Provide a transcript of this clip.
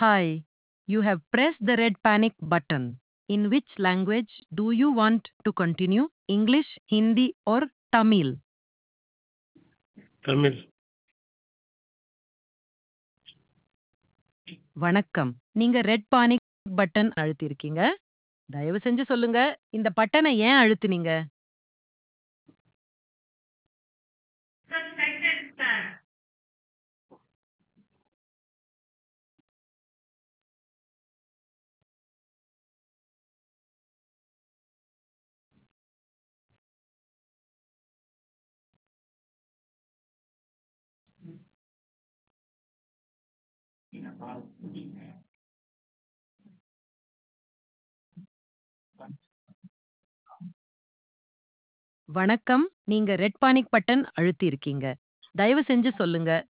Hi, you have pressed the red panic button. In which language do you want to continue? English, Hindi, or Tamil? Tamil வணக்கம் நீங்க red panic button அழுத்திருக்கீங்க தயவு செஞ்சு சொல்லுங்க இந்த பட்டனை ஏன் அழுத்துனீங்க Suspected spam. வணக்கம் நீங்க ரெட் பானிக் பட்டன் அழுத்திருக்கீங்க தயவு செஞ்சு சொல்லுங்க